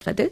அது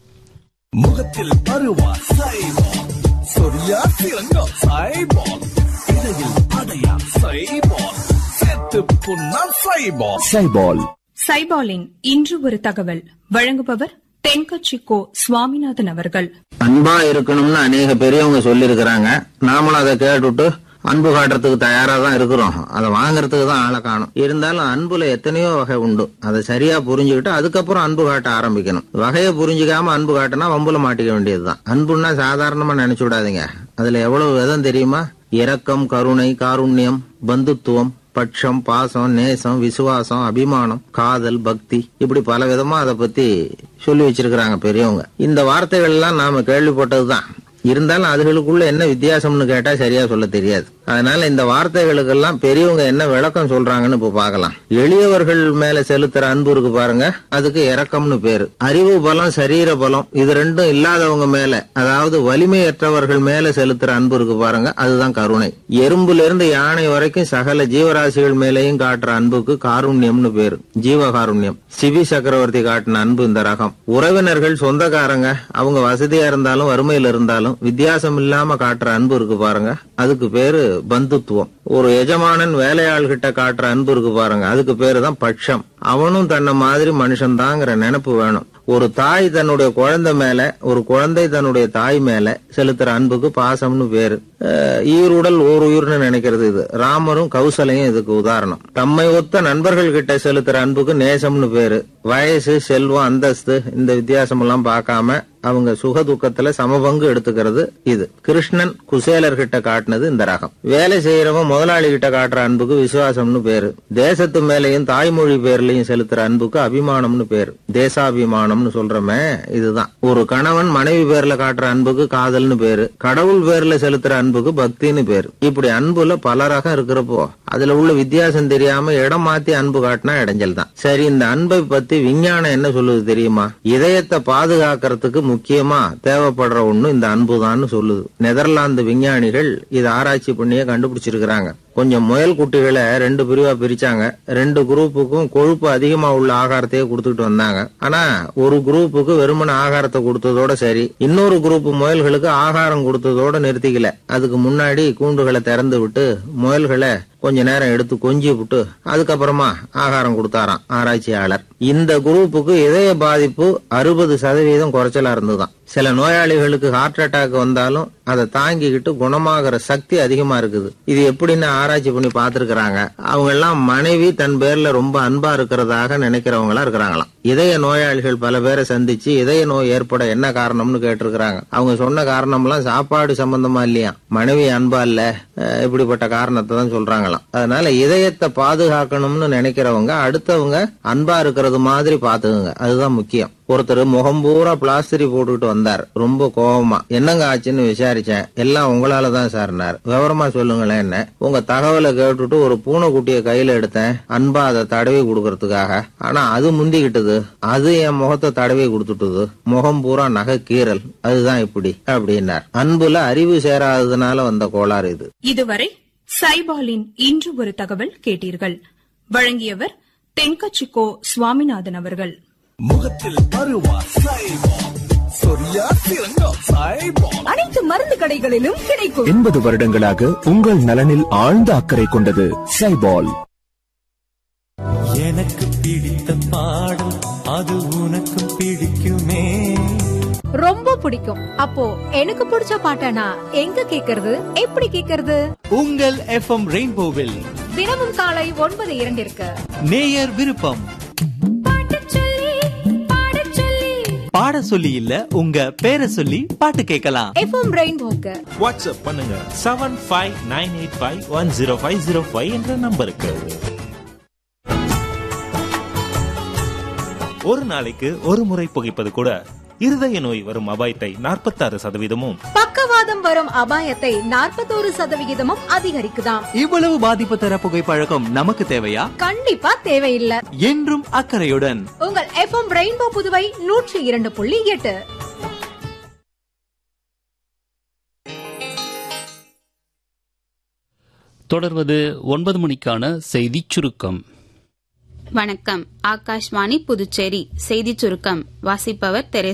முகத்தில் அருவா சைபால் சொரியா சிறங்கா சைபால் இடையில் அடையா சைபால் செத்து புண்ணா சைபால் சைபால் சைபாலின் இன்று ஒரு தகவல் வழங்குபவர் தென்கட்சி கோ சுவாமிநாதன் அவர்கள் அன்பா இருக்கணும்னு அநேக பெரியவங்க சொல்லியிருக்கிறாங்க நாமளும் அதை கேட்டுட்டு அன்பு காட்டுறதுக்கு தயாரா தான் இருக்கிறோம் அதை வாங்குறதுக்கு தான் ஆளை காணும் இருந்தாலும் அன்புல எத்தனையோ வகை உண்டு அதை சரியா புரிஞ்சுக்கிட்டு அதுக்கப்புறம் அன்பு காட்ட ஆரம்பிக்கணும் வகையை புரிஞ்சுக்காம அன்பு காட்டினா வம்புல மாட்டிக்க வேண்டியதுதான் அன்புன்னா சாதாரணமா நினைச்சு விடாதீங்க அதுல எவ்வளவு விதம் தெரியுமா இரக்கம் கருணை காருண்யம் பந்துத்துவம் பட்சம் பாசம் நேசம் விசுவாசம் அபிமானம் காதல் பக்தி இப்படி பல விதமா அதை பத்தி சொல்லி வச்சிருக்கிறாங்க பெரியவங்க இந்த வார்த்தைகள் எல்லாம் நாம கேள்விப்பட்டதுதான் இருந்தாலும் அதுகளுக்குள்ள என்ன வித்தியாசம்னு கேட்டா சரியா சொல்ல தெரியாது அதனால இந்த வார்த்தைகளுக்கெல்லாம் பெரியவங்க என்ன விளக்கம் சொல்றாங்கன்னு இப்ப பார்க்கலாம் எளியவர்கள் மேல செலுத்துற அன்பு இருக்கு பாருங்க அதுக்கு இரக்கம்னு பேரு அறிவு பலம் சரீர பலம் இது ரெண்டும் இல்லாதவங்க மேல அதாவது வலிமையற்றவர்கள் மேல செலுத்துற அன்பு இருக்கு பாருங்க அதுதான் கருணை எறும்புல இருந்து யானை வரைக்கும் சகல ஜீவராசிகள் மேலேயும் காட்டுற அன்புக்கு காருண்யம்னு பேரு ஜீவகாருண்யம் சிவி சக்கரவர்த்தி காட்டின அன்பு இந்த ரகம் உறவினர்கள் சொந்தக்காரங்க அவங்க வசதியா இருந்தாலும் வறுமையில இருந்தாலும் வித்தியாசம் இல்லாம காட்டுற அன்பு இருக்கு பாருங்க அதுக்கு பேரு பந்துத்துவம் ஒரு எஜமானன் வேலையாள் கிட்ட காட்டுற அன்பு இருக்கு பாருங்க அதுக்கு பேரு தான் பட்சம் அவனும் தன்னை மாதிரி மனுஷன் தாங்கிற நினைப்பு வேணும் ஒரு தாய் தன்னுடைய குழந்தை மேல ஒரு குழந்தை தன்னுடைய தாய் மேல செலுத்துற அன்புக்கு பாசம்னு பேரு அஹ், ஈருடல் ஓர் உயிர்னு நினைக்கிறது இது ராமரும் கௌசலையும் இதுக்கு உதாரணம் தம்மை ஒத்த நண்பர்கள் கிட்ட செலுத்துற அன்புக்கு நேசம்னு பேரு வயசு செல்வம் அந்தஸ்து இந்த வித்தியாசம் எல்லாம் பார்க்காம அவங்க சுக துக்கத்துல சமபங்கு எடுத்துக்கிறது இது கிருஷ்ணன் குசேலர் கிட்ட காட்டினது இந்த ரகம் வேலை செய்யறவன் முதலாளி கிட்ட காட்டுற அன்புக்கு விசுவாசம்னு பேரு தேசத்து மேலையும் தாய்மொழி பேர்லயும் செலுத்துற அன்புக்கு அபிமானம்னு பேரு தேசாபிமானம்னு சொல்றமே இதுதான் ஒரு கணவன் மனைவி பேர்ல காட்டுற அன்புக்கு காதல்னு பேரு கடவுள் பேர்ல செலுத்துற அன்புக்கு பக்தின்னு பேரு இப்படி அன்புல பல ரகம் இருக்கிறப்போ அதுல உள்ள வித்தியாசம் தெரியாம இடம் மாத்தி அன்பு காட்டினா இடைஞ்சல் தான் சரி இந்த அன்பை பத்தி விஞ்ஞானம் என்ன சொல்லுது தெரியுமா இதயத்தை பாதுகாக்கிறதுக்கு முக்கியமா தேவைப்படுற ஒண்ணு இந்த அன்புதான்னு சொல்லுது நெதர்லாந்து விஞ்ஞானிகள் இதை ஆராய்ச்சி பண்ணியே கண்டுபிடிச்சிருக்கிறாங்க கொஞ்சம் முயல் குட்டிகளை ரெண்டு பிரிவா பிரிச்சாங்க ரெண்டு குரூப்புக்கும் கொழுப்பு அதிகமா உள்ள ஆகாரத்தையே கொடுத்துட்டு வந்தாங்க ஆனா ஒரு குரூப்புக்கு வெறுமன ஆகாரத்தை கொடுத்ததோட சரி இன்னொரு குரூப் முயல்களுக்கு ஆகாரம் கொடுத்ததோட நிறுத்திக்கல அதுக்கு முன்னாடி கூண்டுகளை திறந்து விட்டு முயல்களை கொஞ்ச நேரம் எடுத்து கொஞ்சி விட்டு அதுக்கப்புறமா ஆகாரம் கொடுத்தாராம் ஆராய்ச்சியாளர் இந்த குரூப்புக்கு இதய பாதிப்பு அறுபது சதவீதம் குறைச்சலா இருந்துதான் சில நோயாளிகளுக்கு ஹார்ட் அட்டாக் வந்தாலும் அதை தாங்கிக்கிட்டு குணமாகிற சக்தி அதிகமா இருக்குது இது எப்படின்னு ஆராய்ச்சி பண்ணி பார்த்திருக்கிறாங்க அவங்க எல்லாம் மனைவி தன் பேர்ல ரொம்ப அன்பா இருக்கிறதாக நினைக்கிறவங்களா இருக்கிறாங்களாம் இதய நோயாளிகள் பல பேரை சந்திச்சு இதய நோய் ஏற்பட என்ன காரணம்னு கேட்டிருக்கிறாங்க அவங்க சொன்ன காரணம்லாம் சாப்பாடு சம்பந்தமா இல்லையா மனைவி அன்பா இல்ல அஹ் இப்படிப்பட்ட காரணத்தை தான் சொல்றாங்களாம் அதனால இதயத்தை பாதுகாக்கணும்னு நினைக்கிறவங்க அடுத்தவங்க அன்பா இருக்கிறது மாதிரி பாத்துக்குங்க அதுதான் முக்கியம் ஒருத்தர் முகம் பூரா பிளாஸ்டரி போட்டுக்கிட்டு வந்தார் ரொம்ப கோபமா என்னங்க ஆச்சுன்னு விசாரிச்சேன் எல்லாம் உங்களால தான் சார்னார் விவரமா சொல்லுங்களேன் என்ன உங்க தகவலை கேட்டுட்டு ஒரு பூனைக்குட்டிய கையில எடுத்தேன் அன்பா அதை தடவி கொடுக்கறதுக்காக ஆனா அது முந்திக்கிட்டது அது என் முகத்தை தடவி கொடுத்துட்டுது முகம் பூரா நகை கீறல் அதுதான் இப்படி அப்படின்னார் அன்புல அறிவு சேராததுனால வந்த கோளாறு இது இதுவரை சைபாலின் இன்று ஒரு தகவல் கேட்டீர்கள் வழங்கியவர் தென்கட்சி கோ சுவாமிநாதன் அவர்கள் முகத்தில் அருவா சைபால் சொரியா சிறங்கா சைபால் அனைத்து மருந்து கடைகளிலும் கிடைக்கும் எண்பது வருடங்களாக உங்கள் நலனில் ஆழ்ந்த அக்கறை கொண்டது சைபால் எனக்கு பிடித்த பாடல் அது உனக்கு பிடிக்குமே ரொம்ப பிடிக்கும் அப்போ எனக்கு பிடிச்ச பாட்டனா எங்க கேக்குறது எப்படி கேக்குறது உங்கள் எஃப்எம் ரெயின்போவில் தினமும் காலை ஒன்பது இரண்டிற்கு நேயர் விருப்பம் பாட சொல்லி இல்ல உங்க பேரை சொல்லி பாட்டு கேட்கலாம் எஃப்எம் ரெயின்போக்கு வாட்ஸ்அப் பண்ணுங்க seven five nine eight five one zero five zero five என்ற நம்பருக்கு ஒரு நாளைக்கு ஒரு முறை புகைப்பது கூட இருதய நோய் வரும் அபாயத்தை நாற்பத்தாறு சதவீதமும் பக்கவாதம் வரும் அபாயத்தை நாற்பத்தோரு சதவிகிதமும் அதிகரிக்குதாம் இவ்வளவு பாதிப்பு தர புகைப்பழக்கம் நமக்கு தேவையா கண்டிப்பா தேவையில்லை என்றும் அக்கறையுடன் உங்கள் எஃப்எம் ரெயின்போ புதுவை நூற்றி இரண்டு புள்ளி எட்டு தொடர்வது ஒன்பது மணிக்கான செய்திச் சுருக்கம் வணக்கம் ஆகாஷ்வாணி புதுச்சேரி செய்திச் சுருக்கம் வாசிப்பவர் தெரேசா